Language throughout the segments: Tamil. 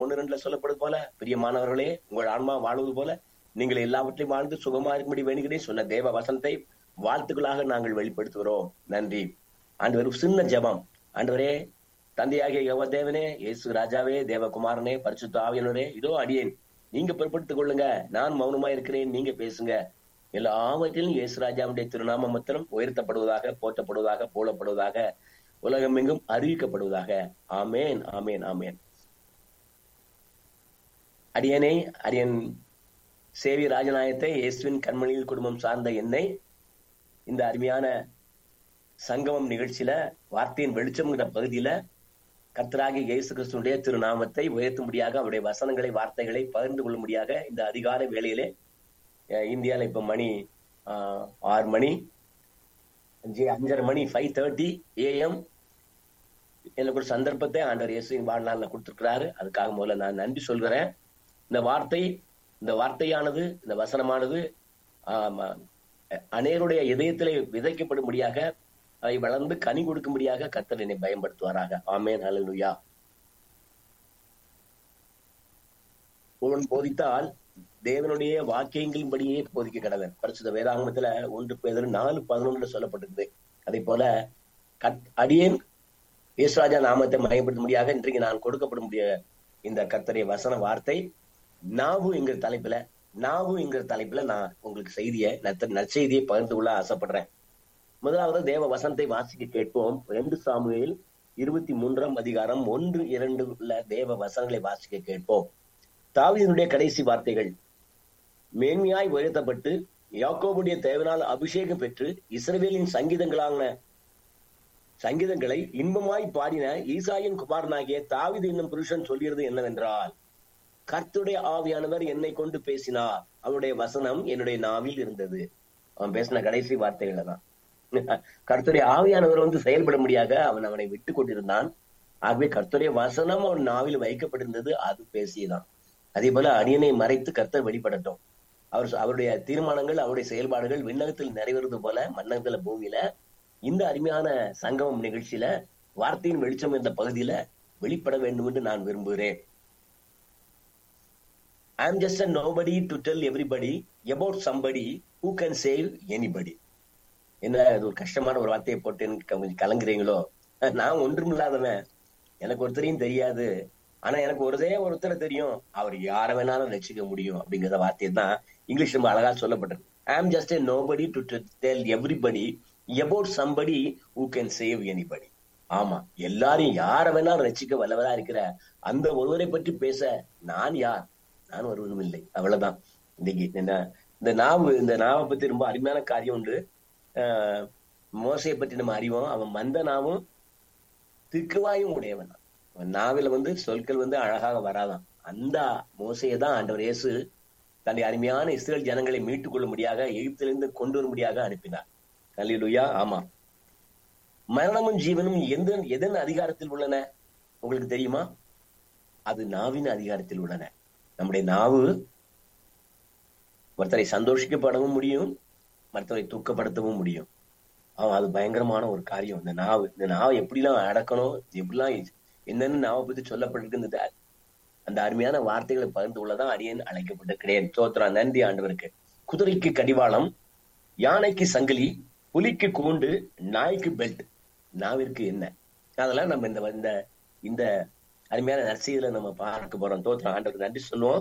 ஒன்னு ரெண்டுல சொல்லப்படுது போல பிரியமானவர்களே உங்கள் ஆன்மா வாழ்வது போல நீங்கள் எல்லாவற்றையும் வாழ்ந்து சுகமா இருக்கும்படி வேணுகிறேன் சொன்ன தேவ வசனத்தை வாழ்த்துக்களாக நாங்கள் வெளிப்படுத்துகிறோம் நன்றி ஆண்டவர் ஒரு சின்ன ஜெபம் ஆண்டவரே தந்தையாகிய யவ தேவனே இயேசு ராஜாவே தேவகுமாரனே பரிசுத்த ஆவியனரே இதோ அடியேன் நீங்க பொறுப்படுத்திக் கொள்ளுங்க நான் மௌனமா இருக்கிறேன் நீங்க பேசுங்க எல்லாவற்றிலும் இயேசு ராஜாவுடைய திருநாமம் மாத்திரம் உயர்த்தப்படுவதாக போற்றப்படுவதாக போலப்படுவதாக உலகமெங்கும் அறிவிக்கப்படுவதாக ஆமேன் ஆமேன் ஆமேன் அடியனே அரியன் சேவி ராஜநாயத்தை இயேசுவின் கண்மணியில் குடும்பம் சார்ந்த என்னை இந்த அருமையான சங்கமம் நிகழ்ச்சியில வார்த்தையின் வெளிச்சம்ங்கிற பகுதியில கர்த்தராகி இயேசு கிறிஸ்துடைய திருநாமத்தை உயர்த்தும்படியாக அவருடைய வசனங்களை வார்த்தைகளை பகிர்ந்து கொள்ளும்படியாக இந்த அதிகார வேளையிலே அஹ், இந்தியால இப்ப மணி ஆஹ், ஆறு மணி அஞ்சு அஞ்சரை மணி ஃபைவ் தேர்ட்டி ஏஎம் எனக்கு ஒரு சந்தர்ப்பத்தை ஆண்டவர் இயேசுவின் வாழ்நாள்ல கொடுத்திருக்கிறாரு அதுக்காக முதல்ல நான் நன்றி சொல்கிறேன் இந்த வார்த்தை இந்த வார்த்தையானது இந்த வசனமானது ஆமா, அநேருடைய இதயத்திலே விதைக்கப்படும்படியாக அதை வளர்ந்து கனி கொடுக்கும்படியாக கர்த்தர் என்னை பயன்படுத்துவாராக ஆமேன் ஹalleluya ஒருவன் போதித்தால் தேவனுடைய வாக்கியங்களின்படியே போதிக்க கடவன் பரிசுத்த வேதாகமத்துல ஒன்று பேதர் நாலு பதினொன்றுல சொல்லப்பட்டிருக்குது அதே போல கத் அடியேன் இயேசுராஜா நாமத்தை மயப்படுத்தும்படியாக இன்றைக்கு நான் கொடுக்கப்படும்படிய இந்த கர்த்தருடைய வசன வார்த்தை நாவு என்கிற தலைப்புல நாவு என்கிற தலைப்புல நான் உங்களுக்கு செய்தியை நத்த நற்செய்தியை பகிர்ந்து கொள்ள ஆசைப்படுறேன் முதலாவது தேவ வசனத்தை வாசிக்க கேட்போம் ரெண்டு சாமுவேல் இருபத்தி மூன்றாம் அதிகாரம் ஒன்று இரண்டு உள்ள தேவ வசனங்களை வாசிக்க கேட்போம் தாவீதினுடைய கடைசி வார்த்தைகள் மேன்மையாய் உயர்த்தப்பட்டு யாக்கோபுடைய தேவனால் அபிஷேகம் பெற்று இஸ்ரவேலின் சங்கீதங்களான சங்கீதங்களை இன்பமாய் பாடின ஈசாயின் குமாரனாகிய தாவீது என்னும் புருஷன் சொல்கிறது என்னவென்றால் கர்த்தருடைய ஆவியானவர் என்னை கொண்டு பேசினார் அவருடைய வசனம் என்னுடைய நாவில் இருந்தது அவன் பேசின கடைசி வார்த்தைகளை தான் கர்த்தருடைய ஆவியானவர் வந்து செயல்பட முடியாத அவன் அவனை விட்டு கொண்டிருந்தான் ஆகவே கர்த்தருடைய வசனம் அவன் நாவில் வைக்கப்பட்டிருந்தது அது பேசியதான் அதே போல அடியனை மறைத்து கர்த்தர் வெளிப்படட்டும் அவர் அவருடைய தீர்மானங்கள் அவருடைய செயல்பாடுகள் விண்ணகத்தில் நிறைவேறது போல மன்னகத்துல பூமியில இந்த அருமையான சங்கமம் நிகழ்ச்சியில வார்த்தையின் வெளிச்சம் என்ற பகுதியில வெளிப்பட வேண்டும் என்று நான் விரும்புகிறேன் ஐ am just a nobody to tell everybody about somebody who can save anybody என்ன அது ஒரு கஷ்டமான ஒரு வார்த்தையை போட்டு எனக்கு கொஞ்சம் கலங்குறீங்களோ நான் ஒன்றுமில்லாதவன் எனக்கு ஒருத்தரையும் தெரியாது ஆனா எனக்கு ஒருதே ஒருத்தரை தெரியும் அவர் யார வேணாலும் ரசிக்க முடியும் அப்படிங்கிற வார்த்தையை தான் இங்கிலீஷ் ரொம்ப அழகா சொல்லப்பட்டது I am just a nobody to tell everybody about somebody who can save anybody ஆமா எல்லாரையும் யார வேணாலும் ரசிக்க வல்லவரா இருக்கிற அந்த ஒருவரை பற்றி பேச நான் யார் நான் ஒருவனும் இல்லை அவ்வளவுதான் இன்னைக்கு என்ன இந்த நாவு இந்த நாவை பத்தி ரொம்ப அருமையான காரியம் உண்டு ஆஹ் மோசையை பற்றி நம்ம அறிவோம் அவன் மந்த நாவும் திக்குவாயும் உடையவன் அவன் நாவில வந்து சொற்கள் வந்து அழகாக வராதான் அந்த மோசையை தான் ஆண்டவர் இயேசு தன்னுடைய அருமையான இஸ்ரேல் ஜனங்களை மீட்டுக் கொள்ளும்படியாக எகிப்திலிருந்து கொண்டு வரும்படியாக அனுப்பினார் அல்லேலூயா ஆமா மரணமும் ஜீவனும் எந்த எதன் அதிகாரத்தில் உள்ளன உங்களுக்கு தெரியுமா அது நாவின் அதிகாரத்தில் உள்ளன நம்முடைய நாவு ஒருத்தரை சந்தோஷிக்கப்படவும் முடியும் மற்றவரை தூக்கப்படுத்தவும் முடியும் அவன் அது பயங்கரமான ஒரு காரியம் இந்த நாவு இந்த நாவை எப்படிலாம் அடக்கணும் எப்படிலாம் என்னன்னு நாவை பத்தி சொல்லப்பட்டிருக்கு இந்த அந்த அருமையான வார்த்தைகளை பகிர்ந்து கொள்ளதான் அடியேன் அழைக்கப்பட்டிருக்கிறேன் சோத்ரா நன்றி ஆண்டவருக்கு குதிரைக்கு கடிவாளம் யானைக்கு சங்கிலி புலிக்கு கூண்டு நாய்க்கு பெல்ட் நாவிற்கு என்ன அதெல்லாம் நம்ம இந்த இந்த இந்த அருமையான நர்சையில நம்ம பார்க்க போறோம் தோத்திரம் ஆண்டவருக்கு நன்றி சொல்லுவோம்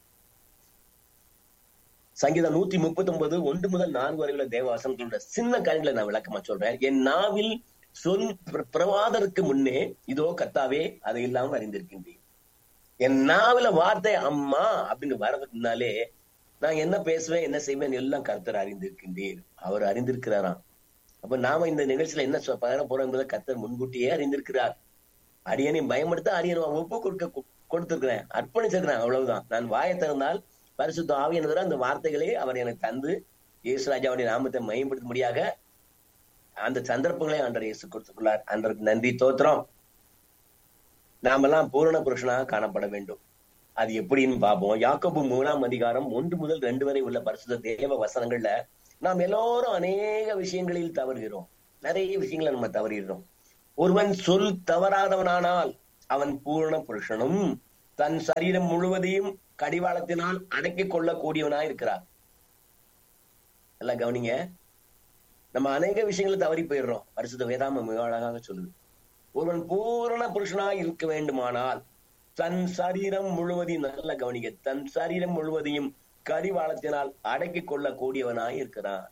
சங்கீதம் நூத்தி முப்பத்தி ஒன்பது ஒன்று முதல் நான்கு வரையுள்ள தேவவாசனங்களோட சின்ன காரியங்களை நான் விளக்கமா சொல்றேன் என் நாவில் சொல் பிர- பிரவாதருக்கு முன்னே இதோ கத்தாவே அதை இல்லாம அறிந்திருக்கின்றேன் என் நாவில வார்த்தை அம்மா அப்படின்னு வர்றதுக்கு முன்னாலே நான் என்ன பேசுவேன் என்ன செய்வேன் எல்லாம் கர்த்தர் அறிந்திருக்கின்றீர் அவர் அறிந்திருக்கிறாராம் அப்ப நாம இந்த நிகழ்ச்சியில என்ன சொ- பகிர போறோம் என்பதை கர்த்தர் முன்கூட்டியே அறிந்திருக்கிறார் அரியனை பயன்படுத்த அரியனை ஒப்பு கொடுக்க கொ- கொடுத்திருக்கிறேன் அர்ப்பணிச்சிருக்கிறேன் அவ்வளவுதான் நான் வாயை திறந்தால் பரிசுத்த ஆவியானவர் அந்த வார்த்தைகளை அவர் எனக்கு தந்து இயேசுராஜாவுடைய நாமத்தை மையப்படுத்தும்படியாக அந்த சந்தர்ப்பங்களை ஆண்டவர் இயேசு கொடுத்துள்ளார் அன்றருக்கு நன்றி தோத்திரம் நாமெல்லாம் பூரண புருஷனாக காணப்பட வேண்டும் அது எப்படின்னு பார்ப்போம் யாக்கோபு மூணாம் அதிகாரம் ஒன்று முதல் ரெண்டு வரை உள்ள பரிசுத்த தேவ வசனங்கள்ல நாம் எல்லோரும் அநேக விஷயங்களில் தவறுகிறோம் நிறைய விஷயங்களை நம்ம தவறுகிறோம் ஒருவன் சொல் தவறாதவனானால் அவன் பூரண புருஷனும் தன் சரீரம் முழுவதையும் கடிவாளத்தினால் அடக்கிக் கொள்ளக்கூடியவனாய் இருக்கிறார் எல்லாம் கவனிங்க நம்ம அநேக விஷயங்களை தவறி போயிடுறோம் பரிசுத்த வேதாம மிக அழகாக சொல்லுது ஒருவன் பூரண புருஷனாய் இருக்க வேண்டுமானால் தன் சரீரம் முழுவதையும் நல்ல கவனிக்க தன் சரீரம் முழுவதையும் கடிவாளத்தினால் அடக்கிக் கொள்ளக்கூடியவனாய் இருக்கிறான்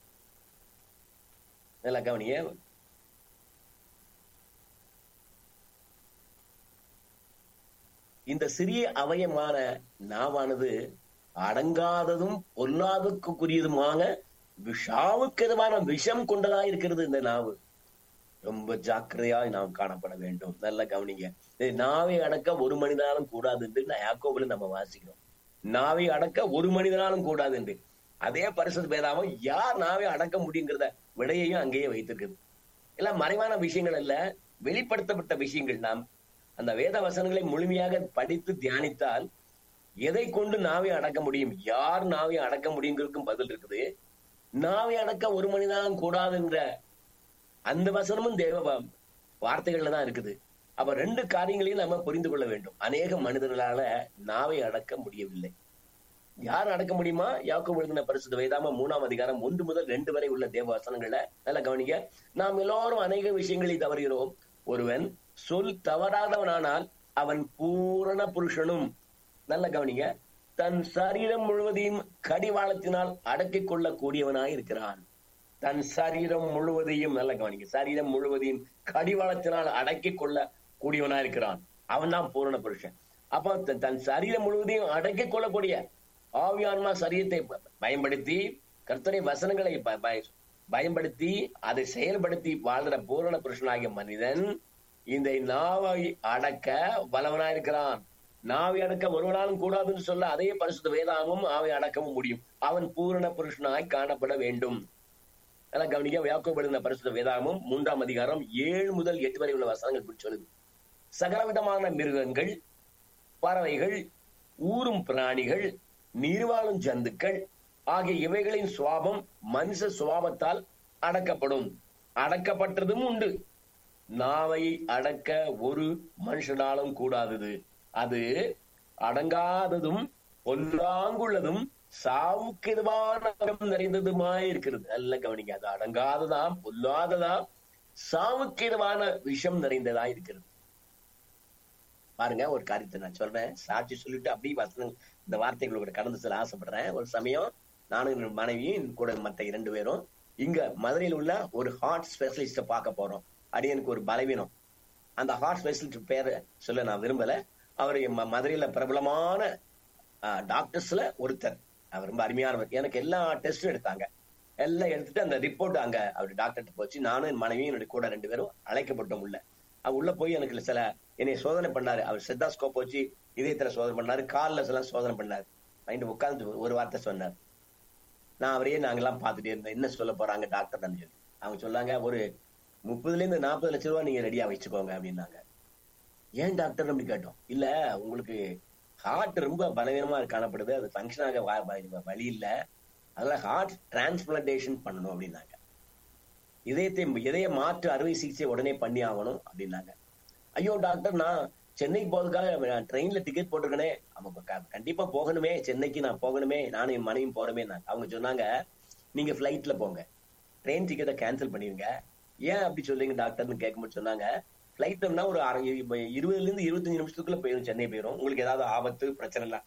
நல்ல கவனிய இந்த சிறிய அவயமான நாவானது அடங்காததும் பொல்லாதுக்குரியதுமான விஷாவுக்கு எதுவான விஷம் கொண்டதா இருக்கிறது இந்த நாவு ரொம்ப ஜாக்கிரதையாய் நாம் காணப்பட வேண்டும் நல்ல கவனிங்க இது நாவை அடக்க ஒரு மனிதனாலும் கூடாது என்று யாக்கோபுல நம்ம வாசிக்கிறோம் நாவை அடக்க ஒரு மனிதனாலும் கூடாது என்று அதே பரிசுத்த பேதாவும் யார் நாவை அடக்க முடியுங்கிறத விடையையும் அங்கேயே வைத்திருக்குது எல்லாம் மறைவான விஷயங்கள் அல்ல வெளிப்படுத்தப்பட்ட விஷயங்கள் நாம் அந்த வேத வசனங்களை முழுமையாக படித்து தியானித்தால் எதை கொண்டு நாவை அடக்க முடியும் யார் நாவை அடக்க முடியுங்கிறதுக்கும் பதில் இருக்குது நாவை அடக்க ஒரு மனிதனாலும் கூடாதுன்ற அந்த வசனமும் தேவ வார்த்தைகள்ல தான் இருக்குது அப்ப ரெண்டு காரியங்களையும் நம்ம புரிந்து கொள்ள வேண்டும் அநேக மனிதர்களால நாவை அடக்க முடியவில்லை யார் அடக்க முடியுமா யாக்கோ எழுதின பரிசுத்த வேதாம மூணாம் அதிகாரம் ஒன்று முதல் ரெண்டு வரை உள்ள தேவ வசனங்களை நல்லா கவனிக்க நாம் எல்லாரும் அநேக விஷயங்களை தவறுகிறோம் ஒருவன் சொல் தவறாதவனானால் அவன் பூரண புருஷனும் நல்ல கவனிங்க தன் சரீரம் முழுவதையும் கடிவாளத்தினால் அடக்கிக் கொள்ள கூடியவனாய் இருக்கிறான் தன் சரீரம் முழுவதையும் நல்ல கவனிங்க சரீரம் முழுவதையும் கடிவாளத்தினால் அடக்கிக் கொள்ள கூடியவனா இருக்கிறான் அவன் தான் பூரண புருஷன் அப்ப தன் சரீரம் முழுவதையும் அடக்கிக் கொள்ளக்கூடிய ஆவியான்மா சரீரத்தை பயன்படுத்தி கர்த்தரை வசனங்களை பயன்படுத்தி அதை செயல்படுத்தி வாழ்ற பூரண புருஷனாகிய மனிதன் இந்த நாவை அடக்க வல்லவனா இருக்கிறான் நாவை அடக்க ஒருவனாலும் கூடாதுன்னு சொல்ல அதே பரிசுத்த வேதாகமும் ஆவை அடக்கவும் முடியும் அவன் பூரண புருஷனாய் காணப்பட வேண்டும் நல்லா கவனிக்க வியாக்கோபடுகிற பரிசுத்த வேதாகமும் மூன்றாம் அதிகாரம் ஏழு முதல் எட்டு வரை உள்ள வசனங்கள் இப்படி சொல்லுது சகலவிதமான மிருகங்கள் பறவைகள் ஊரும் பிராணிகள் நீர்வாழும் ஜந்துக்கள் ஆகிய இவைகளின் சுவாபம் மனுஷ சுவாபத்தால் அடக்கப்படும் அடக்கப்பட்டதும் உண்டு நாவை அடக்க ஒரு மனுஷனாலும் கூடாதது அது அடங்காததும் பொல்லாங்குள்ளதும் சாவுக்கு எதுவான நிறைந்ததுமாய் இருக்கிறது நல்ல கவனிங்க அது அடங்காததாம் பொல்லாததாம் சாவுக்கு எதுவான விஷம் நிறைந்ததா இருக்கிறது பாருங்க ஒரு காரியத்தை நான் சொல்றேன் சாட்சி சொல்லிட்டு அப்படியே வசனம் இந்த வார்த்தைகளோட கடந்து செல்ல ஆசைப்படுறேன் ஒரு சமயம் நானும் என் மனைவியும் கூட மற்ற இரண்டு பேரும் இங்க மதுரையில் உள்ள ஒரு ஹார்ட் ஸ்பெஷலிஸ்ட பார்க்க போறோம் அது எனக்கு ஒரு பலவீனம் அந்த ஹார்ட் ஸ்பெஷலிஸ்ட் பேரை சொல்ல நான் விரும்பல அவர் மதுரையில பிரபலமான டாக்டர்ஸ்ல ஒருத்தர் அவர் ரொம்ப அருமையானவர் எனக்கு எல்லா டெஸ்டும் எடுத்தாங்க எல்லாம் எடுத்துட்டு அந்த ரிப்போர்ட் அங்க அவர் டாக்டர்கிட்ட போச்சு நானும் என் மனைவியும் என்னுடைய கூட ரெண்டு பேரும் அழைக்கப்பட்டோம் உள்ள அவர் உள்ள போய் எனக்கு சில என்னை சோதனை பண்ணாரு அவர் செத்தாஸ்கோப் வச்சு இதயத்துல சோதனை பண்ணாரு காலில் எல்லாம் சோதனை பண்ணாரு மைண்ட் உட்கார்ந்து ஒரு வார்த்தை சொன்னார் நான் அவரையே நாங்கெல்லாம் பார்த்துட்டே இருந்தேன் என்ன சொல்ல போறாங்க டாக்டர் சொல்லி அவங்க சொன்னாங்க ஒரு முப்பதுல இருந்து நாற்பது லட்ச ரூபா நீங்க ரெடியா வச்சுக்கோங்க அப்படின்னாங்க ஏன் டாக்டர் அப்படி கேட்டோம் இல்ல உங்களுக்கு ஹார்ட் ரொம்ப பலவீனமா காணப்படுது அது ஃபங்க்ஷன் ஆக வழி இல்ல அதெல்லாம் ஹார்ட் டிரான்ஸ்பிளான்டேஷன் பண்ணணும் அப்படின்னாங்க இதயத்தை இதய மாற்று அறுவை சிகிச்சை உடனே பண்ணி ஆகணும் அப்படின்னாங்க ஐயோ டாக்டர் நான் சென்னைக்கு போறதுக்காக நான் ட்ரெயின்ல டிக்கெட் போட்டிருக்கனே அவங்க கண்டிப்பா போகணுமே சென்னைக்கு நான் போகணுமே நானும் என் மனைவியும் போறமே அவங்க சொன்னாங்க நீங்க பிளைட்ல போங்க ட்ரெயின் டிக்கெட்டை கேன்சல் பண்ணிருங்க ஏன் அப்படி சொல்றீங்க டாக்டர்னு கேட்கும்போது சொன்னாங்க பிளைட்னா ஒரு அரை இருபதுல இருந்து இருபத்தஞ்சு நிமிஷத்துக்குள்ள போயிடும் சென்னை போயிடும் உங்களுக்கு ஏதாவது ஆபத்து பிரச்சனை இல்ல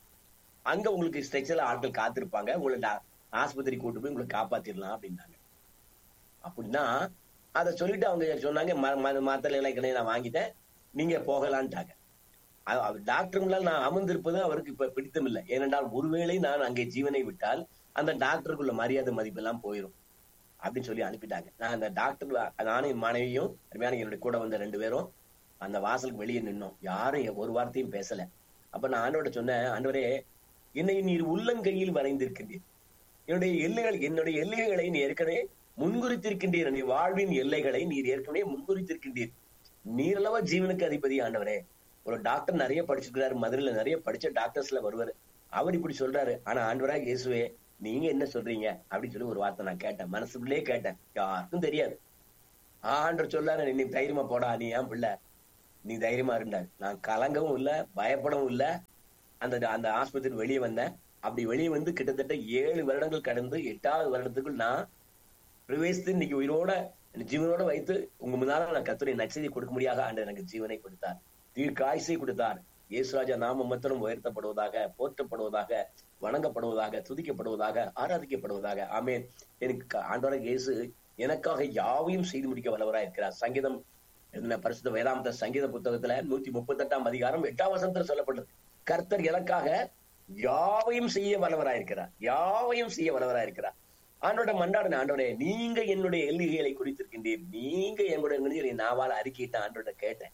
அங்க உங்களுக்கு ஸ்ட்ரெச்சர்ல ஆட்கள் காத்திருப்பாங்க உங்களை ஆஸ்பத்திரி கூட்டு போய் உங்களுக்கு காப்பாத்திடலாம் அப்படின்னாங்க அப்படின்னா அதை சொல்லிட்டு அவங்க சொன்னாங்க மாத்திரை எல்லாம் நான் வாங்கிட்டேன் நீங்க போகலான்ட்டாங்க டாக்டருங்களால் நான் அமர்ந்திருப்பது அவருக்கு இப்ப பிடித்தம் இல்லை ஏனென்றால் ஒருவேளை நான் அங்கே ஜீவனை விட்டால் அந்த டாக்டருக்குள்ள மரியாதை மதிப்பு எல்லாம் போயிடும் அப்படின்னு சொல்லி அனுப்பிட்டாங்க நான் அந்த டாக்டர் நானும் என் மனைவியும் அருமையான என்னுடைய கூட வந்த ரெண்டு பேரும் அந்த வாசலுக்கு வெளியே நின்னோம் யாரும் ஒரு வார்த்தையும் பேசல அப்ப நான் ஆண்டோட சொன்னேன் ஆண்டவரே என்னை நீர் உள்ளங்கையில் வரைந்திருக்கின்றீர் என்னுடைய எல்லைகள் என்னுடைய எல்லைகளை நீ ஏற்கனவே முன்குறித்திருக்கின்றீர் நீ வாழ்வின் எல்லைகளை நீர் ஏற்கனவே முன்குறித்திருக்கின்றீர் நீரளவா ஜீவனுக்கு அதிபதி ஆண்டவரே ஒரு டாக்டர் நிறைய படிச்சிருக்கிறாரு மதுரையில நிறைய படிச்ச டாக்டர்ஸ்ல வருவாரு அவர் இப்படி சொல்றாரு ஆனா ஆண்டவராக இயேசுவே நீங்க என்ன சொல்றீங்க அப்படின்னு சொல்லி ஒரு வார்த்தை நான் கேட்டேன் மனசுக்குள்ளே கேட்டேன் யாருக்கும் தெரியாது ஆண்டர் சொல்லாரு நீ தைரியமா போடா நீ ஏன் பிள்ளை நீ தைரியமா இருந்தார் நான் கலங்கவும் இல்ல பயப்படவும் இல்ல அந்த அந்த ஆஸ்பத்திரி வெளியே வந்தேன் அப்படி வெளியே வந்து கிட்டத்தட்ட ஏழு வருடங்கள் கடந்து எட்டாவது வருடத்துக்குள் நான் பிரவேசித்து இன்னைக்கு உயிரோட ஜீவனோட வைத்து உங்க முன்னால நான் கத்துரை நச்சதி கொடுக்க முடியாத ஆண்டு எனக்கு ஜீவனை கொடுத்தார் தீர்க்காயுசை கொடுத்தார் இயேசுராஜா நாம மாத்திரம் உயர்த்தப்படுவதாக போற்றப்படுவதாக வணங்கப்படுவதாக துதிக்கப்படுவதாக ஆராதிக்கப்படுவதாக ஆமேன் எனக்கு ஆண்டவர இயேசு எனக்காக யாவையும் செய்து முடிக்க வல்லவராக இருக்கிறார் சங்கீதம் என்ன பரிசுத்த வேதாந்த சங்கீத புத்தகத்துல நூத்தி முப்பத்தி எட்டாம் அதிகாரம் எட்டாம் வசனத்துல சொல்லப்பட்டது கர்த்தர் எனக்காக யாவையும் செய்ய வல்லவராயிருக்கிறார் யாவையும் செய்ய வல்லவராயிருக்கிறார் ஆண்டோட மண்டாட ஆண்டோட நீங்க என்னுடைய எல்லைகளை குறித்திருக்கின்றீர் நீங்க என்னுடைய நாவால் அறிக்கையிட்ட ஆண்டோட கேட்டேன்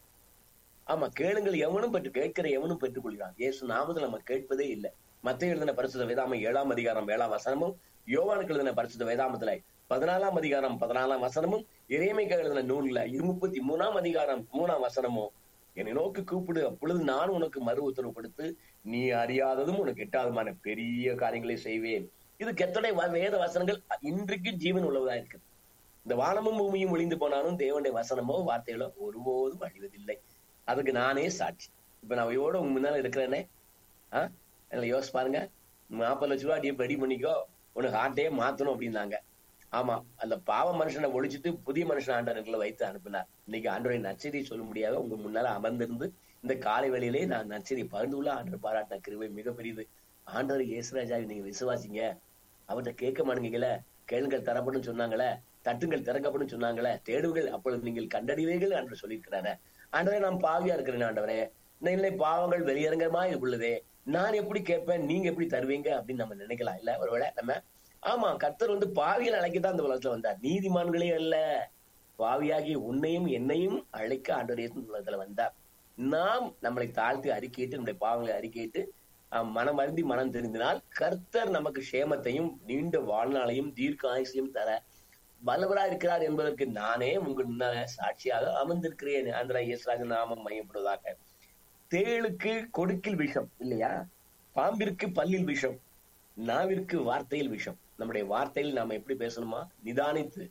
ஆமா கேளுங்கள் எவனும் பெற்று கேட்கிற எவனும் பெற்றுக் கொள்கிறான் இயேசு நாமத்தில் நம்ம கேட்பதே இல்லை மத்திய எழுதின பரிசுத்த வேதாம ஏழாம் அதிகாரம் ஏழாம் வசனமும் யோவானுக்கு எழுதின பரிசுத்த வேதாமத்துல பதினாலாம் அதிகாரம் பதினாலாம் வசனமும் இறைமைக்கு எழுதின நூல்ல முப்பத்தி மூணாம் அதிகாரம் மூணாம் வசனமும் என்னை நோக்கி கூப்பிடு அப்பொழுது நான் உனக்கு மறு உத்தரவு கொடுத்து நீ அறியாததும் உனக்கு எட்டாதமான பெரிய காரியங்களை செய்வேன் இது கெத்தடைய வேத வசனங்கள் இன்றைக்கு ஜீவன் உள்ளதா இருக்குது இந்த வானமும் பூமியும் ஒளிந்து போனாலும் தேவனுடைய வசனமோ வார்த்தைகளோ ஒருபோதும் அழிவதில்லை அதுக்கு நானே சாட்சி இப்ப நான் இவோட உங்க முன்னால இருக்கிறேனே ஆஹ் என்ன யோசிச்சு பாருங்க நாற்பது லட்ச ரூபா அப்படியே ரெடி பண்ணிக்கோ உனக்கு ஹார்ட்டே மாத்தணும் அப்படின்னாங்க ஆமா அந்த பாவ மனுஷனை ஒழிச்சிட்டு புதிய மனுஷன் ஆண்டவர்களை வைத்து அனுப்பினார் இன்னைக்கு ஆண்டோரை நச்சரியை சொல்ல முடியாத உங்க முன்னால அமர்ந்திருந்து இந்த காலை வேளையிலே நான் நச்சரி பகிர்ந்துள்ள ஆண்டவர் பாராட்டின கிருவை மிகப்பெரியது ஆண்டவர் இயேசுராஜாவை நீங்க விசுவாசிங்க அவர்கிட்ட கேட்க மாட்டீங்கல கேளுங்கள் தரப்படும் சொன்னாங்களே தட்டுங்கள் திறக்கப்படும் சொன்னாங்களே தேடுங்கள் அப்பொழுது நீங்கள் கண்டறிவீர்கள் என்று சொல்லியிருக்கிறாரு ஆண்டவரே நான் பாவியா இருக்கிறேன் ஆண்டவரே இல்லை பாவங்கள் வெளியரங்கமா உள்ளதே நான் எப்படி கேட்பேன் நீங்க எப்படி தருவீங்க அப்படின்னு நம்ம நினைக்கலாம் இல்ல ஒருவேளை நம்ம ஆமா கர்த்தர் வந்து பாவிகள் அழைக்கத்தான் இந்த உலகத்துல வந்தார் நீதிமான்களே அல்ல பாவியாகி உன்னையும் என்னையும் அழைக்க ஆண்டவர் உலகத்துல வந்தார் நாம் நம்மளை தாழ்த்தி அறிக்கையிட்டு நம்முடைய பாவங்களை அறிக்கையிட்டு மனம் அருந்தி மனம் தெரிந்தினால் கர்த்தர் நமக்கு சேமத்தையும் நீண்ட வாழ்நாளையும் தீர்க்க ஆயுசையும் தர வல்லவரா இருக்கிறார் என்பதற்கு நானே உங்கள் முன்னால சாட்சியாக அமர்ந்திருக்கிறேன் ஆந்திரா இயேசுராஜ நாமம் மையப்படுவதாக தேளுக்கு கொடுக்கில் விஷம் இல்லையா பாம்பிற்கு பல்லில் விஷம் நாவிற்கு வார்த்தையில் விஷம் நம்முடைய வார்த்தையில் நாம எப்படி பேசணுமா நிதானித்து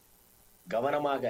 கவனமாக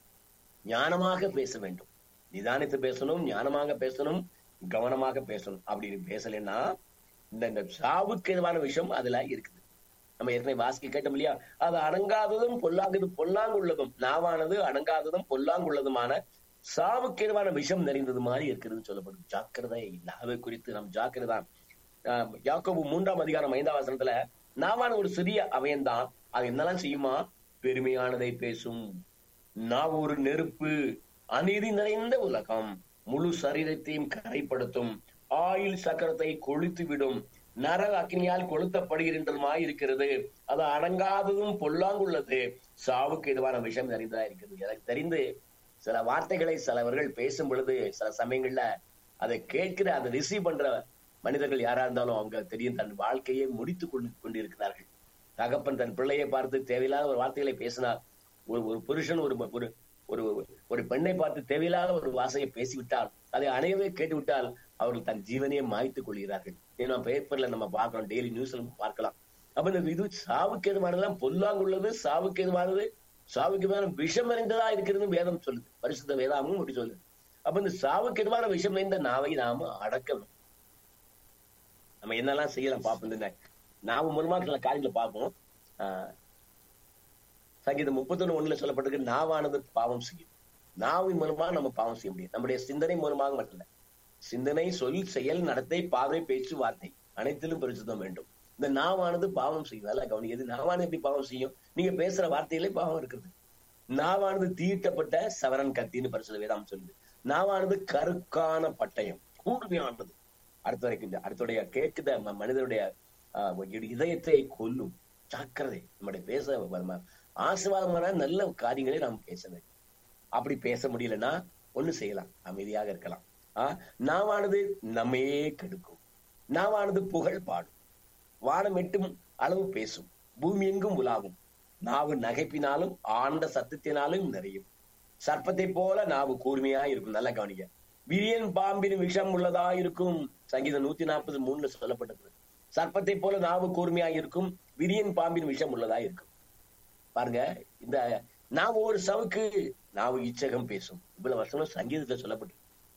ஞானமாக பேச வேண்டும் நிதானித்து பேசணும் ஞானமாக பேசணும் கவனமாக பேசணும் அப்படி பேசலைன்னா இந்த இந்த சாவுக்கு எதுவான விஷயம் அதுல இருக்குது நம்ம ஏற்கனவே வாசிக்க கேட்டோம் இல்லையா அது அடங்காததும் பொல்லாங்குது பொல்லாங்குள்ளதும் நாவானது அடங்காததும் பொல்லாங்குள்ளதுமான சாவுக்கு எதுவான விஷம் நிறைந்தது மாதிரி இருக்கிறது சொல்லப்படும் ஜாக்கிரதை நாவை குறித்து நம் ஜாக்கிரதான் யாக்கோபு மூன்றாம் அதிகாரம் ஐந்தாம் வசனத்துல நாவான ஒரு சிறிய அவயன்தான் அது என்னெல்லாம் செய்யுமா பெருமையானதை பேசும் நான் ஒரு நெருப்பு அநீதி நிறைந்த உலகம் முழு சரீரத்தையும் கரைப்படுத்தும் ஆயில் சக்கரத்தை கொளுத்து விடும் நரக அக்னியால் கொளுத்தப்படுகின்றதுமாய் இருக்கிறது அது அடங்காததும் பொல்லாங்குள்ளது சாவுக்கு எதுவான விஷம் நிறைந்ததா இருக்கிறது எனக்கு தெரிந்து சில வார்த்தைகளை சிலவர்கள் பேசும் பொழுது சில சமயங்கள்ல அதை கேட்கிற அதை ரிசீவ் பண்ற மனிதர்கள் யாரா இருந்தாலும் அவங்க தெரியும் தன் வாழ்க்கையை முடித்து கொண்டு கொண்டிருக்கிறார்கள் தகப்பன் தன் பிள்ளையை பார்த்து தேவையில்லாத ஒரு வார்த்தைகளை பேசினார் ஒரு ஒரு புருஷன் ஒரு ஒரு ஒரு ஒரு பெண்ணை பார்த்து தேவையில்லாத ஒரு வாசையை பேசிவிட்டால் அதை அனைவரே கேட்டுவிட்டால் அவர்கள் தன் ஜீவனையே மாய்த்துக் கொள்கிறார்கள் ஏன்னா பேப்பர்ல நம்ம பார்க்கிறோம் டெய்லி நியூஸ்ல பார்க்கலாம் அப்ப இந்த இது சாவுக்கு எதுவானதெல்லாம் பொல்லாங்குள்ளது சாவுக்கு எதுவானது சாவுக்கு எதுவான விஷம் நிறைந்ததா இருக்கிறது வேதம் சொல்லுது பரிசுத்த வேதாமும் அப்படி சொல்லுது அப்ப இந்த சாவுக்கு எதுவான விஷம் நிறைந்த நாவை நாம அடக்கணும் நம்ம என்னெல்லாம் செய்யலாம் பார்ப்போம் இந்த நாம மூலமா சில காரியங்களை பார்ப்போம் ஆஹ் சங்கீதம் முப்பத்தொன்னு ஒண்ணுல சொல்லப்பட்டிருக்கு நாவானது பாவம் செய்யும் நாவின் மூலமாக நம்ம பாவம் செய்ய முடியும் நம்முடைய சிந்தனை மூலமாக மட்டும் இல்ல சிந்தனை சொல் செயல் நடத்தை பாதை பேச்சு வார்த்தை அனைத்திலும் பரிசுத்தம் வேண்டும் இந்த நாவானது பாவம் செய்யும் நல்லா கவனி எது நாவானது எப்படி பாவம் செய்யும் நீங்க பேசுற வார்த்தையிலே பாவம் இருக்குது நாவானது தீட்டப்பட்ட சவரன் கத்தின்னு பரிசுத்த வேதாம் சொல்லுது நாவானது கருக்கான பட்டயம் கூர்மையானது அடுத்த வரைக்கும் அடுத்துடைய கேட்குத மனிதனுடைய இதயத்தை கொல்லும் ஜாக்கிரதை நம்முடைய பேச ஆசிர்வாதமான நல்ல காரியங்களை நாம் பேச வேண்டும் அப்படி பேச முடியலன்னா ஒண்ணு செய்யலாம் அமைதியாக இருக்கலாம் ஆஹ் நாவானது நம்மையே கெடுக்கும் நாவானது புகழ் பாடும் வானம் எட்டும் அளவு பேசும் பூமி எங்கும் உலாவும் நாவு நகைப்பினாலும் ஆண்ட சத்தத்தினாலும் நிறையும் சர்ப்பத்தை போல நாவு கூர்மையா இருக்கும் நல்ல கவனிக்க விரியன் பாம்பின் விஷம் உள்ளதா இருக்கும் சங்கீதம் நூத்தி நாற்பது மூணுல சொல்லப்பட்டது சர்ப்பத்தை போல நாவு கூர்மையா இருக்கும் விரியன் பாம்பின் விஷம் உள்ளதா இருக்கும் பாருங்க இந்த நாவு ஒரு சவுக்கு நாவு இச்சகம் பேசும் இவ்வளவு வருஷம் சங்கீதத்துல சொல்லப்பட்டு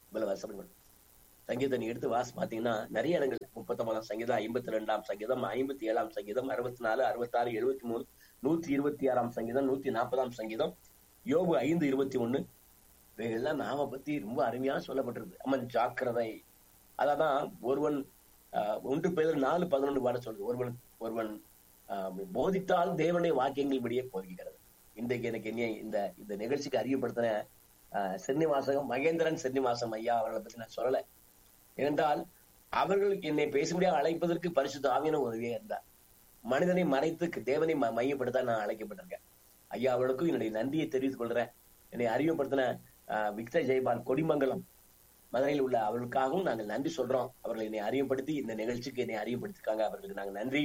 இவ்வளவு வசனங்கள் சங்கீதம் நீ எடுத்து வாசி பாத்தீங்கன்னா நிறைய இடங்கள் முப்பத்தொன்பதாம் சங்கீதம் ஐம்பத்தி ரெண்டாம் சங்கீதம் ஐம்பத்தி ஏழாம் சங்கீதம் அறுபத்தி நாலு அறுபத்தாறு எழுபத்தி மூணு நூத்தி இருபத்தி ஆறாம் சங்கீதம் நூத்தி நாற்பதாம் சங்கீதம் யோபு ஐந்து இருபத்தி ஒண்ணு இவைகள்லாம் நாம பத்தி ரொம்ப அருமையா சொல்லப்பட்டிருக்கு அம்மன் ஜாக்கிரதை அதான் ஒருவன் ஆஹ், ஒன்று பேர் நாலு பதினொன்று பாட சொல்றது ஒருவன் ஒருவன் ஆஹ், போதித்தால் தேவனுடைய வாக்கியங்கள் படியே போதிக்கிறது இன்றைக்கு எனக்கு என்ன இந்த இந்த நிகழ்ச்சிக்கு அறியப்படுத்தின ஆஹ், சென்னிவாசகம் மகேந்திரன் சென்னிவாசம் ஐயா அவர்களை பத்தி நான் சொல்லல ஏனென்றால் அவர்கள் என்னை பேசும்படியாக அழைப்பதற்கு பரிசுத்த ஆவியான உதவியா இருந்தார் மனிதனை மறைத்து தேவனை ம- மையப்படுத்த நான் அழைக்கப்பட்டிருக்கேன் ஐயா அவர்களுக்கும் என்னுடைய நன்றியை தெரிவித்துக் கொள்றேன் என்னை அறிமுகப்படுத்தின ஆஹ், விக்டர் ஜெயபால் கொடிமங்கலம் மதுரையில் உள்ள அவர்களுக்காகவும் நாங்கள் நன்றி சொல்றோம் அவர்கள் என்னை அறிமுகப்படுத்தி இந்த நிகழ்ச்சிக்கு என்னை அறிமுகப்படுத்திருக்காங்க அவர்களுக்கு நாங்கள் நன்றி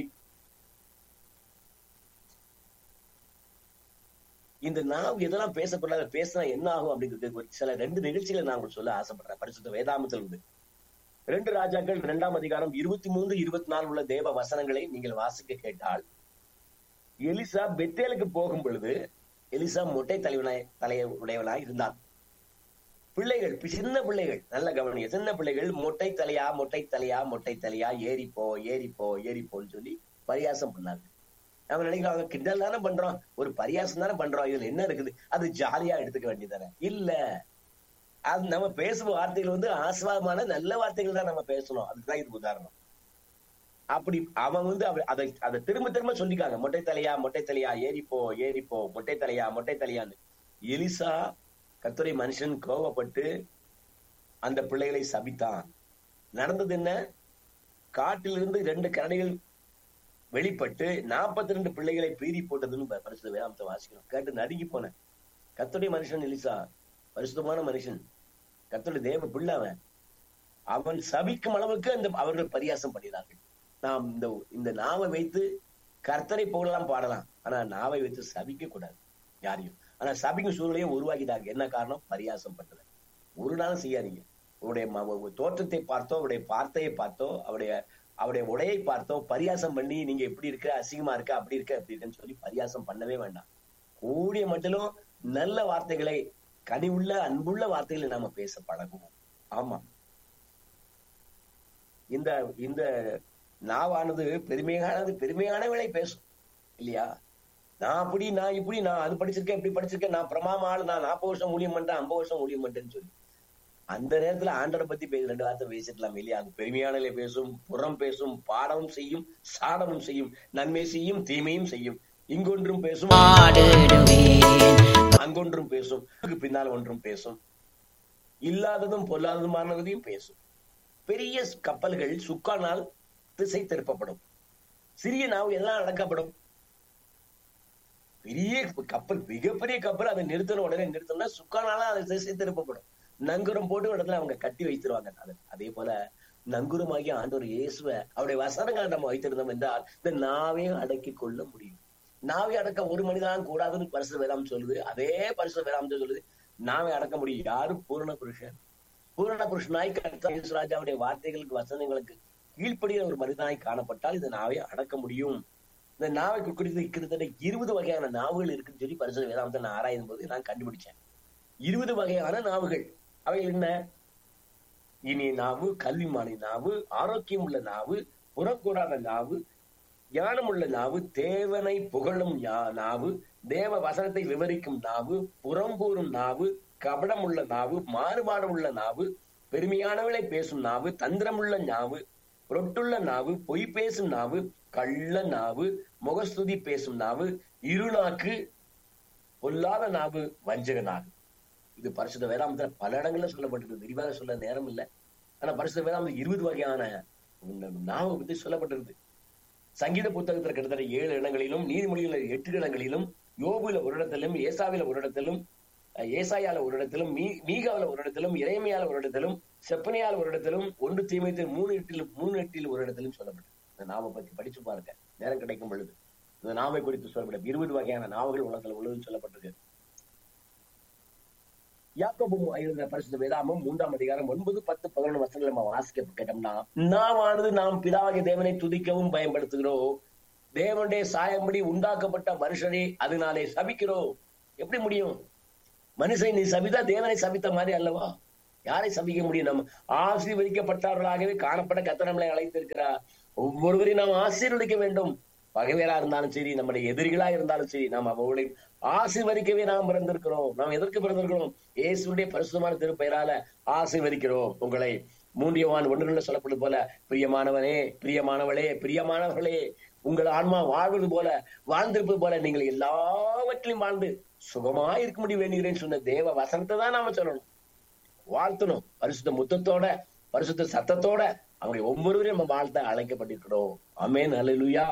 இந்த நான் எதெல்லாம் பேசக்கூடாது பேசினா என்ன ஆகும் அப்படிங்கிறது ஒரு சில ரெண்டு நிகழ்ச்சிகளை நான் உங்களுக்கு சொல்ல ஆசைப்படுறேன் பரிசுத்த வேதாமத்தில் இருந்து ரெண்டு ராஜாக்கள் இரண்டாம் அதிகாரம் இருபத்தி மூன்று இருபத்தி நாலு உள்ள தேவ வசனங்களை நீங்கள் வாசிக்க கேட்டால் எலிசா பெத்தேலுக்கு போகும் பொழுது எலிசா மொட்டை தலைவனாய் தலைய உடையவனாய் இருந்தான் பிள்ளைகள் பி- சின்ன பிள்ளைகள் நல்ல கவனிங்க சின்ன பிள்ளைகள் மொட்டை தலையா மொட்டை தலையா மொட்டை தலையா ஏறிப்போ ஏறிப்போ ஏறிப்போன்னு சொல்லி பரியாசம் பண்ணாங்க நம்ம நினைக்கிறாங்க கிண்டல் தானே பண்றோம் ஒரு பரியாசம் தானே பண்றோம் இதுல என்ன இருக்குது அது ஜாலியா எடுத்துக்க வேண்டியதானே இல்ல அது நம்ம பேசும் வார்த்தைகள் வந்து ஆஸ்வாதமான நல்ல வார்த்தைகள் தான் நம்ம பேசணும் அதுக்குதான் இது உதாரணம் அப்படி அவன் வந்து அவ- அதை அதை திரும்ப திரும்ப சொல்லிக்காங்க மொட்டை தலையா மொட்டை தலையா ஏறிப்போ ஏறிப்போ மொட்டை தலையா மொட்டை தலையான்னு எலிசா கர்த்தரை மனுஷன் கோவப்பட்டு அந்த பிள்ளைகளை சபித்தான் நடந்தது என்ன காட்டிலிருந்து ரெண்டு கரடிகள் வெளிப்பட்டு நாற்பத்தி ரெண்டு பிள்ளைகளை பீறி போட்டதுன்னு ப- பரிசுத்த வேதாந்தத்தை வாசிக்கணும் கேட்டு நடுங்கி போனேன் கர்த்தருடைய மனுஷன் எலிசா பரிசுத்தமான மனுஷன் கர்த்தருடைய தேவ பிள்ளை அவன் அவன் சபிக்கும் அளவுக்கு அந்த அவர்கள் பரியாசம் பண்ணினார்கள் நாம் இந்த இந்த நாவை வைத்து கர்த்தரை புகழலாம் பாடலாம் ஆனா நாவை வைத்து சபிக்க கூடாது யாரையும் ஆனா சபிக்கும் சூழ்நிலையை உருவாக்கிட்டாங்க என்ன காரணம் பரியாசம் பண்ணல ஒரு நாளும் செய்யாதீங்க உங்களுடைய ம- உங்க தோற்றத்தை பார்த்தோ அவருடைய வார்த்தையை பார்த்தோ அவருடைய அவருடைய உடையை பார்த்தோ பரியாசம் பண்ணி நீங்க எப்படி இருக்க அசிங்கமா இருக்க அப்படி இருக்க அப்படி இருக்குன்னு சொல்லி பரியாசம் பண்ணவே வேண்டாம் கூடிய மட்டிலும் நல்ல வார்த்தைகளை கனிவுள்ள அன்புள்ள வார்த்தைகளை நாம பேச பழகுவோம் ஆமா இந்த இந்த நாவானது பெருமையானது பெருமையானவளை பேசும் இல்லையா நான் அப்படி நான் இப்படி நான் அது படிச்சிருக்கேன் இப்படி படிச்சிருக்கேன் நான் பிரமாம ஆளு நான் நாற்பது வருஷம் ஊழியம் பண்றேன் ஐம்பது வருஷம் ஊழியம் பண்றேன்னு சொல்லி அந்த நேரத்துல ஆண்டரை பத்தி பேச ரெண்டு வார்த்தை பேசிடலாம் இல்லையா அது பெருமையானலை பேசும் புறம் பேசும் பாடமும் செய்யும் சாடமும் செய்யும் நன்மை செய்யும் தீமையும் செய்யும் இங்கொன்றும் பேசும் பாடிடுவேன் அங்கொன்றும் பேசும் அதுக்கு பின்னால் ஒன்றும் பேசும் இல்லாததும் பொல்லாததுமானதையும் பேசும் பெரிய கப்பல்கள் சுக்கானால் திசை திருப்பப்படும் சிறிய நாவு எல்லாம் அடக்கப்படும் பெரிய கப்பல் மிகப்பெரிய கப்பல் அதை நிறுத்தின உடனே நிறுத்தினா சுக்கானால அதை திசை திருப்பப்படும் நங்குரம் போட்டு ஒரு இடத்துல அவங்க கட்டி வைத்திருவாங்க அது அதே போல நங்குரமாகிய ஆண்டவர் இயேசுவை அவருடைய வசனங்களை நம்ம வைத்திருந்தோம் என்றால் இந்த நாவையும் அடக்கி கொள்ள முடியும் நாவை அடக்க ஒரு மனிதான் கூடாதுன்னு பரிசு வேதாம் சொல்லுது அதே பரிசு வேதாம் சொல்லுது நாவை அடக்க முடியும் யாரு பூரண புருஷன் பூரண புருஷனாய் கர்த்தா இயேசு ராஜாவுடைய வார்த்தைகளுக்கு வசனங்களுக்கு கீழ்ப்படிய ஒரு மனிதனாய் காணப்பட்டால் இந்த நாவை அடக்க முடியும் இந்த நாவை குறித்து கிட்டத்தட்ட இருபது வகையான நாவுகள் இருக்குன்னு சொல்லி பரிசு வேதாந்தத்தை நான் ஆராயும் போது நான் கண்டுபிடிச்சேன் இருபது வகையான நாவுகள் அவைகள் என்ன இனிய நாவு கல்விமானி நாவு ஆரோக்கியம் உள்ள நாவு புறக்கூடாத நாவு ஞானமுள்ள நாவு தேவனை புகழும் ஞா- நாவு தேவ வசனத்தை விவரிக்கும் நாவு புறம்பூரும் நாவு கபடமுள்ள நாவு மாறுபாடு உள்ள நாவு பெருமையானவளை பேசும் நாவு தந்திரமுள்ள நாவு ரொட்டுள்ள நாவு பொய் பேசும் நாவு கள்ள நாவு முகஸ்துதி பேசும் நாவு இருநாக்கு பொல்லாத நாவு வஞ்சக நாவு இது பரிசுத்த வேதாந்தத்துல பல இடங்கள்ல சொல்லப்பட்டிருக்கு விரிவாக சொல்ல நேரம் இல்லை ஆனா பரிசுத்த வேதாந்தம் இருபது வகையான நாவை பத்தி சொல்லப்பட்டிருக்கு சங்கீத புத்தகத்துல கிட்டத்தட்ட ஏழு இடங்களிலும் நீதிமொழிகள் எட்டு இடங்களிலும் யோபுல ஒரு இடத்திலும் ஏசாவில ஒரு இடத்திலும் அஹ், ஏசாயால ஒரு இடத்திலும் மீ மீகாவில ஒரு இடத்திலும் இறைமையால ஒரு இடத்திலும் செப்பனியால ஒரு இடத்திலும் ஒன்று தீமைத்தில் மூணு எட்டில் மூணு எட்டில் ஒரு இடத்திலும் சொல்லப்பட்டது இந்த நாவை பத்தி படிச்சு பாருங்க நேரம் கிடைக்கும் பொழுது இந்த நாவை குறித்து சொல்லப்பட்ட இருபது வகையான நாவுகள் உலகத்துல உள்ளதுன்னு சொல்லப்பட்டிருக்கு யாக்கோபு எழுதின பரிசுத்த வேதாமம் மூன்றாம் அதிகாரம் ஒன்பது பத்து பதினொன்று வசனங்கள் நம்ம வாசிக்க கேட்டோம்னா நாமானது நாம் பிதாவாகிய தேவனை துதிக்கவும் பயன்படுத்துகிறோம் தேவனுடைய சாயம்படி உண்டாக்கப்பட்ட மனுஷனை அதனாலே சபிக்கிறோம் எப்படி முடியும் மனுஷனை நீ சபித்தா தேவனை சபித்த மாதிரி அல்லவா யாரை சபிக்க முடியும் நம்ம ஆசீர்வதிக்கப்பட்டவர்களாகவே காணப்பட கத்த நம்மளை அழைத்திருக்கிறார் ஒவ்வொருவரையும் நாம் ஆசீர்வதிக்க வேண்டும் பகைவரா இருந்தாலும் சரி நம்முடைய எதிரிகளா இருந்தாலும் சரி நாம் அவர்களை ஆசீர்வதிக்கவே நாம் பிறந்திருக்கிறோம் நாம் எதற்கு பிறந்திருக்கிறோம் இயேசுடைய பரிசுத்தமான திருப்பெயரால ஆசீர்வதிக்கிறோம் உங்களை மூன்றியவான் ஒன்றுல சொல்லப்படும் போல பிரியமானவனே பிரியமானவளே பிரியமானவர்களே உங்கள் ஆன்மா வாழ்வது போல வாழ்ந்திருப்பது போல நீங்கள் எல்லாவற்றிலும் வாழ்ந்து சுகமா இருக்க முடியும் வேண்டுகிறேன்னு சொன்ன தேவ வசனத்தை தான் நாம சொல்லணும் வாழ்த்தணும் பரிசுத்த முத்தத்தோட பரிசுத்த சத்தத்தோட அவங்க ஒவ்வொருவரையும் நம்ம வாழ்த்த அழைக்கப்பட்டிருக்கிறோம் அமேன் அல்லேலூயா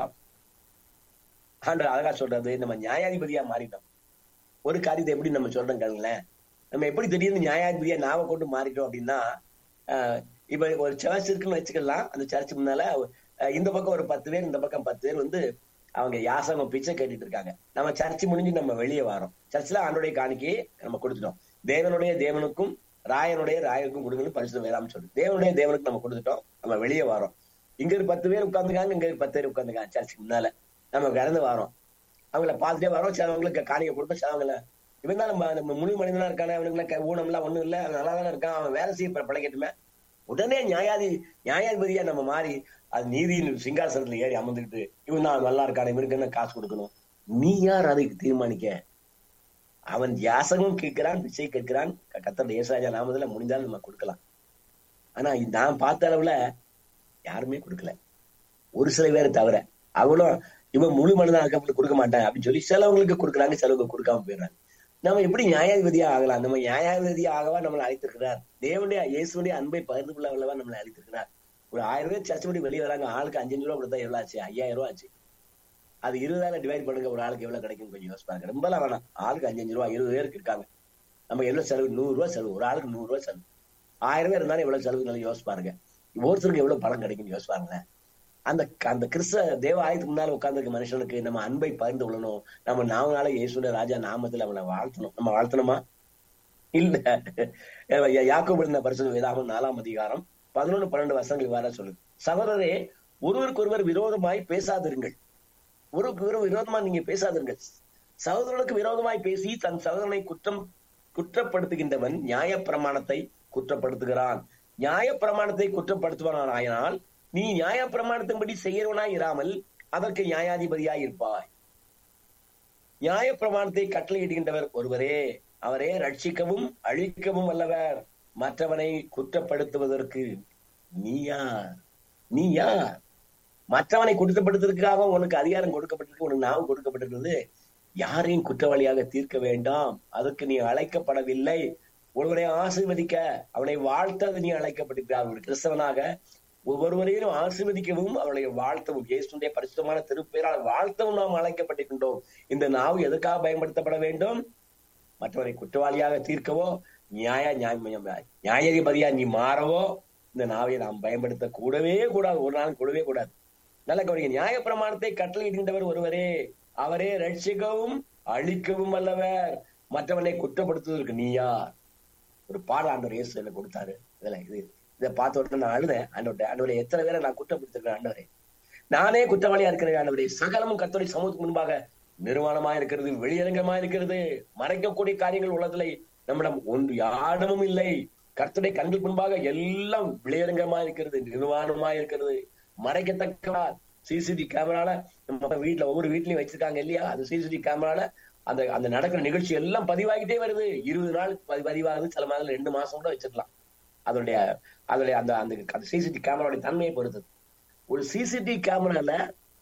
ஆண்டு அழகா சொல்றது நம்ம நியாயாதிபதியா மாறிட்டோம் ஒரு காரியத்தை எப்படி நம்ம சொல்றோம் கேளுங்களேன் நம்ம எப்படி திடீர்னு நியாயாதிபதியா நாம கொண்டு மாறிட்டோம் அப்படின்னா ஆஹ் இப்ப ஒரு சர்ச் இருக்குன்னு வச்சுக்கலாம் அந்த சர்ச் முன்னால அஹ் இந்த பக்கம் ஒரு பத்து பேர் இந்த பக்கம் பத்து பேர் வந்து அவங்க யாசகம் பிச்சை கேட்டுட்டு இருக்காங்க நம்ம சர்ச் முடிஞ்சு நம்ம வெளியே வரோம் சர்ச்ல ஆண்டோடைய காணிக்கையை நம்ம கொடுத்துட்டோம் தேவனுடைய தேவனுக்கும் ராயனுடைய ராயனுக்கும் கொடுக்கணும் பரிசு வேளாம் சொல்லு தேவனுடைய தேவனுக்கு நம்ம கொடுத்துட்டோம் நம்ம வெளியே வரோம் இங்க ஒரு பத்து பேர் உட்காந்துக்காங்க இங்க ஒரு பத்து பேர் உட்காந்துக்காங்க சர்ச்சுக்கு முன்னால நம்ம கடந்து வரோம் அவங்கள பார்த்துட்டே வரோம் சிலவங்களுக்கு காணிக்கை கொடுப்போம் சிலவங்கள இவன் தான் நம்ம நம்ம முழு மனிதனா இருக்கானே அவனுக்குலாம் ஊனம் எல்லாம் ஒண்ணும் இல்ல அவன் நல்லா தானே இருக்கான் அவன் வேலை செய்ய பிழைக்கட்டுமே உடனே நியாயாதி நியாயாதிபதியா நம்ம மாறி அது நீதியின் சிங்காசனத்துல ஏறி அமர்ந்துக்கிட்டு இவன் தான் நல்லா இருக்கான் இவனுக்கு என்ன காசு கொடுக்கணும் நீ யார் அதை தீர்மானிக்க அவன் யாசகம் கேட்கிறான் பிச்சை கேட்கிறான் கத்தர் ஏசாஜா நாமத்துல முடிஞ்சாலும் நம்ம கொடுக்கலாம் ஆனா நான் பார்த்த அளவுல யாருமே கொடுக்கல ஒரு சில பேர் தவிர அவளும் இவன் முழு மனதான் இருக்கப்பட்டு கொடுக்க மாட்டான் அப்படின்னு சொல்லி சிலவங்களுக்கு கொடுக்குறாங்க சிலவங்க கொடுக்காம போயிடுறாங்க நம்ம எப்படி நியாயாதிபதியா ஆகலாம் நம்ம நியாயாதிபதியா ஆகவா நம்மளை அழைத்திருக்கிறார் தேவனுடைய இயேசுடைய அன்பை பகிர்ந்து கொள்ள வல்லவா நம்மளை அழைத்திருக்கிறார் ஒரு ஆயிரம் பேர் சர்ச்சை படி வெளியே வராங்க ஆளுக்கு அஞ்சஞ்சு ரூபா கொடுத்தா எவ்வளவு ஆச்சு ஐயாயிரம் ரூபா ஆச்சு அது இருபதாயிரம் டிவைட் பண்ணுங்க ஒரு ஆளுக்கு எவ்வளவு கிடைக்கும் கொஞ்சம் யோசிப்பாங்க ரொம்பலாம் வேணாம் ஆளுக்கு அஞ்சஞ்சு ரூபா இருபது பேருக்கு இருக்காங்க நம்ம எவ்வளவு செலவு நூறு ரூபா செலவு ஒரு ஆளுக்கு நூறு ரூபா செலவு ஆயிரம் பேர் இருந்தாலும் எவ்வளவு செலவு நல்லா யோசிப்பாருங்க ஒவ்வொருத்தருக்கு எவ்வளவு பணம் கிடைக்கும்னு யோசிப்பாங்களேன் அந்த அந்த கிறிஸ்த தேவ ஆயத்துக்கு முன்னால உட்கார்ந்துருக்க மனுஷனுக்கு நம்ம அன்பை பகிர்ந்து கொள்ளணும் நம்ம நாமனால இயேசுட ராஜா நாமத்துல அவனை வாழ்த்தணும் நம்ம வாழ்த்தணுமா இல்ல யாக்கோபு இருந்த பரிசு வேதாகம் நாலாம் அதிகாரம் பதினொன்னு பன்னெண்டு வருஷங்கள் வர சொல்லுது சகோதரரே ஒருவருக்கு ஒருவர் விரோதமாய் பேசாதிருங்கள் ஒருவருக்கு ஒருவர் விரோதமா நீங்க பேசாதிருங்கள் சகோதரனுக்கு விரோதமாய் பேசி தன் சகோதரனை குற்றம் குற்றப்படுத்துகின்றவன் நியாய பிரமாணத்தை குற்றப்படுத்துகிறான் நியாய பிரமாணத்தை குற்றப்படுத்துவான் ஆயினால் நீ நியாய பிரமாணத்தின்படி செய்யறவனாய் இராமல் அதற்கு நியாயாதிபதியாய் இருப்பாய் நியாய பிரமாணத்தை கட்டளையிடுகின்றவர் ஒருவரே அவரே ரட்சிக்கவும் அழிக்கவும் வல்லவர் மற்றவனை குற்றப்படுத்துவதற்கு நீ யார் நீ யார் மற்றவனை குற்றப்படுத்துவதற்காக உனக்கு அதிகாரம் கொடுக்கப்பட்டிருக்கு உனக்கு நாவும் கொடுக்கப்பட்டிருக்கிறது யாரையும் குற்றவாளியாக தீர்க்க வேண்டாம் அதற்கு நீ அழைக்கப்படவில்லை ஒருவரை ஆசீர்வதிக்க அவனை வாழ்த்த நீ அழைக்கப்பட்டிருக்கிறார் ஒரு கிறிஸ்தவனாக ஒவ்வொருவரையும் ஆசீர்வதிக்கவும் அவர்களை வாழ்த்தவும் இயேசுடைய பரிசுத்தமான திருப்பெயரால் வாழ்த்தவும் நாம் அழைக்கப்பட்டிருக்கின்றோம் இந்த நாவு எதுக்காக பயன்படுத்தப்பட வேண்டும் மற்றவரை குற்றவாளியாக தீர்க்கவோ நியாய நியாயாதிபதியா நீ மாறவோ இந்த நாவை நாம் பயன்படுத்த கூடவே கூடாது ஒரு நாள் கூடவே கூடாது நல்ல கவனிங்க நியாய பிரமாணத்தை கட்டளையிடுகின்றவர் ஒருவரே அவரே ரட்சிக்கவும் அழிக்கவும் அல்லவர் மற்றவனை குற்றப்படுத்துவதற்கு நீயா ஒரு பாட ஆண்டவர் இயேசு என்ன கொடுத்தாரு இதுல இது இதை பார்த்த உடனே நான் அழுதேன் ஆண்டவர்கிட்ட ஆண்டவரை எத்தனை பேரை நான் குற்றப்படுத்திருக்கிறேன் ஆண்டவரே நானே குற்றவாளியா இருக்கிறேன் ஆண்டவரே சகலமும் கத்தோடைய சமூகத்துக்கு முன்பாக நிர்வாணமா இருக்கிறது வெளியரங்கமா இருக்கிறது மறைக்கக்கூடிய காரியங்கள் உள்ளதில்லை நம்மிடம் ஒன்று யாரிடமும் இல்லை கர்த்தருடைய கண்கள் முன்பாக எல்லாம் வெளியரங்கமா இருக்கிறது நிர்வாணமா இருக்கிறது மறைக்கத்தக்கவா சிசிடிவி கேமரால நம்ம வீட்டுல ஒவ்வொரு வீட்லயும் வச்சிருக்காங்க இல்லையா அந்த சிசிடிவி கேமரால அந்த அந்த நடக்கிற நிகழ்ச்சி எல்லாம் பதிவாகிட்டே வருது இருபது நாள் பதிவாகுது சில மாதம் ரெண்டு மாசம் கூட வச்சிருக்கலாம் அதனுடைய அதனுடைய அந்த அந்த அந்த சிசிடிவி கேமராவுடைய தன்மையை பொறுத்தது ஒரு சிசிடிவி கேமரால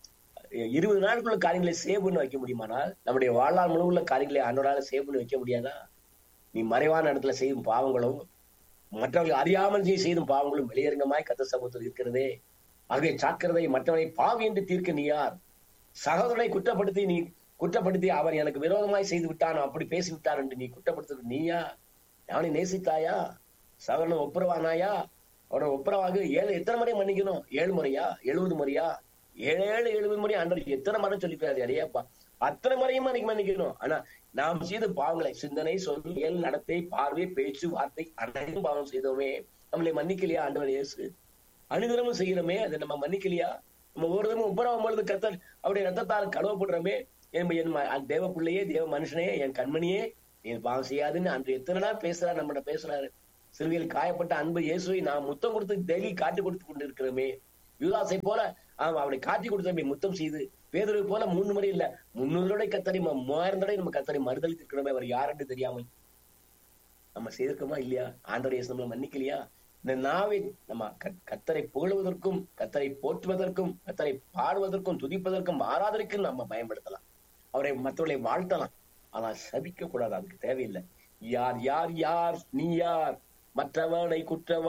இருபது நாளுக்குள்ள காரியங்களை சேவ் பண்ணி வைக்க முடியுமானால் நம்முடைய வாழ்நாள் முழுவதுள்ள காரியங்களை அன்னோடால சேவ் பண்ணி வைக்க முடியாதா நீ மறைவான இடத்துல செய்யும் பாவங்களும் மற்றவர்கள் அறியாமல் செய்தும் பாவங்களும் வெளியரங்கமாய் கத்த சமூகத்தில் இருக்கிறதே ஆகவே சாக்கிறதை மற்றவனை பாவி என்று தீர்க்க நீ யார் சகோதரனை குற்றப்படுத்தி நீ குற்றப்படுத்தி அவன் எனக்கு விரோதமாய் செய்து விட்டான் அப்படி பேசி விட்டார் என்று நீ குற்றப்படுத்துறது நீயா அவனை நேசித்தாயா சகோதரனை ஒப்புரவானாயா அவனை ஒப்புரவாக ஏழு எத்தனை முறை மன்னிக்கணும் ஏழு முறையா எழுபது முறையா ஏழு ஏழு எழுபது முறை அன்றரை எத்தனை முறை சொல்லிக்கிறாரு அடையாப்பா அத்தனை முறையும் அன்னைக்கு மன்னிக்கணும் ஆனா நாம் செய்த பாவங்களை சிந்தனை சொல் ஏழு நடத்தை பார்வை பேச்சு வார்த்தை அனைத்தும் பாவம் செய்தோமே நம்மளை மன்னிக்கலையா ஆண்டவர் இயேசு அனுதினமும் செய்யறோமே அதை நம்ம மன்னிக்கலையா நம்ம ஒரு தினமும் உப்பராகும் பொழுது கத்தல் அவருடைய ரத்தத்தால் கழுவப்படுறோமே என் என் தேவ பிள்ளையே தேவ மனுஷனே என் கண்மணியே நீ பாவம் செய்யாதுன்னு அன்று எத்தனை நாள் பேசுறாரு நம்மகிட்ட பேசுறாரு சிலுவையில் காயப்பட்ட அன்பு இயேசுவை நாம் முத்தம் கொடுத்து டெய்லி காட்டி கொடுத்து கொண்டு இருக்கிறோமே யுதாசை போல அவன் அவனை காட்டி கொடுத்தமே முத்தம் செய்து பேதுருவை போல மூணு முறை இல்ல முன்னூறு கத்தரை மூவாயிரம் தடவை நம்ம கத்தரை மறுதளித்திருக்கிறோமே அவர் யாருன்னு தெரியாமல் நம்ம செய்திருக்கோமா இல்லையா ஆண்டோடைய இயேசு நம்மளை மன்னிக்கலையா இந்த நாவை நம்ம கத்- கத்தரை புகழுவதற்கும் கத்தரை போற்றுவதற்கும் கத்தரை பாடுவதற்கும் துதிப்பதற்கும் ஆராதனைக்கும் நம்ம பயன்படுத்தலாம் அவரை மற்றவர்களை வாழ்த்தலாம் ஆனால் சபிக்க கூடாது அதுக்கு தேவையில்லை யார் யார் யார் நீ யார் மற்றவனை குற்றவாளி